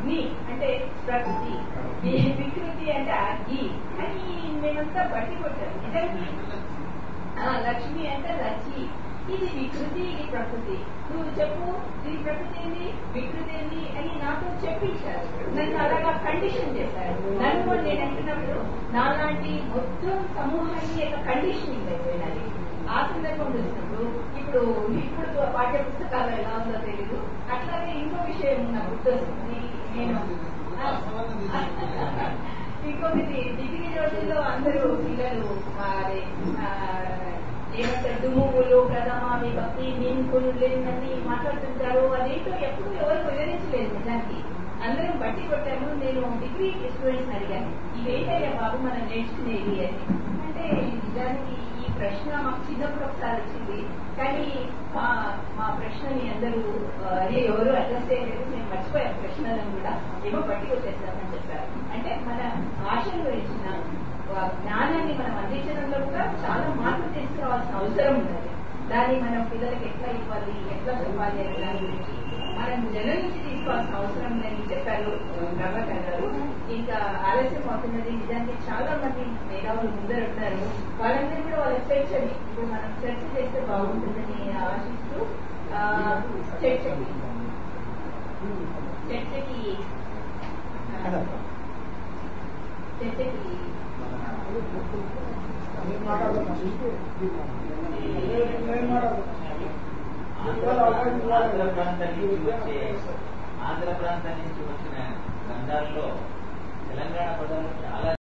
ని అంటే ప్రకృతి ఈ వికృతి అంటే అగ్గి అని మేమంతా బట్టి కొట్టాము నిజానికి ఆ, లక్ష్మి అంటే లచ్చి ఇది వికృతి ఇది ప్రకృతి నువ్వు చెప్పు ఇది ప్రకృతి ఏంది వికృతి ఏంది అని నాతో చెప్పించారు నన్ను అలాగా కండిషన్ చేశారు నన్ను కూడా నేను అంటున్నప్పుడు నాలాంటి మొత్తం సమూహాన్ని ఒక కండిషనింగ్ అయిపోయినది ఆ సందర్భం చూసినప్పుడు ఇప్పుడు ఇప్పుడు పాఠ్య పుస్తకాలు ఎలా ఉందో తెలియదు అట్లాగే ఇంకో విషయం నాకు గుర్తొస్తుంది నేను ఆ, ఇంకొకటి డిగ్రీ రోజుల్లో అందరూ పిల్లలు ఆ, అదే ఆ, ఏమంటారు దుమ్ములు ప్రథమ విభక్తి మీన్కులు లేదని మాట్లాడుతుంటారు అదేంటో ఎప్పుడు ఎవరు వివరించలేదు నిజానికి అందరం బట్టి కొట్టాము నేను డిగ్రీ స్టూడెంట్స్ అడిగాను ఇవేంటయ్యా బాబు మనం నేర్చుకునేది అని అంటే నిజానికి ఈ ప్రశ్న మాకు చిన్నప్పుడు ఒకసారి వచ్చింది కానీ మా మా ప్రశ్నని అందరూ ఆ, అదే ఎవరు అడ్రస్ చేయలేదు నేను మర్చిపోయాను ప్రశ్నలను కూడా ఏమో పట్టి కొట్టేస్తామని చెప్పారు అంటే మన భాషను గురించిన ఆ, జ్ఞానాన్ని మనం అందించడంలో కూడా చాలా మార్పు తీసుకురావాల్సిన అవసరం ఉన్నది దాన్ని మనం పిల్లలకి ఎట్లా ఇవ్వాలి ఎట్లా చెప్పాలి అనే దాని గురించి మనం జనం నుంచి తీసుకోవాల్సిన అవసరం ఉందని చెప్పారు ప్రభాకర్ గారు ఇంకా ఆలస్యం అవుతున్నది నిజానికి చాలా మంది మేధావులు ముందర ఉన్నారు వాళ్ళందరూ కూడా వాళ్ళ చర్చని ఇప్పుడు మనం చర్చ చేస్తే బాగుంటుందని ఆశిస్తూ ఆ, చర్చకి చర్చకి ఆ, చర్చకి ఆంధ్ర ప్రాంతం నుంచి వచ్చే ఆంధ్ర ప్రాంతం నుంచి వచ్చిన గ్రంథాల్లో తెలంగాణ పదాలు చాలా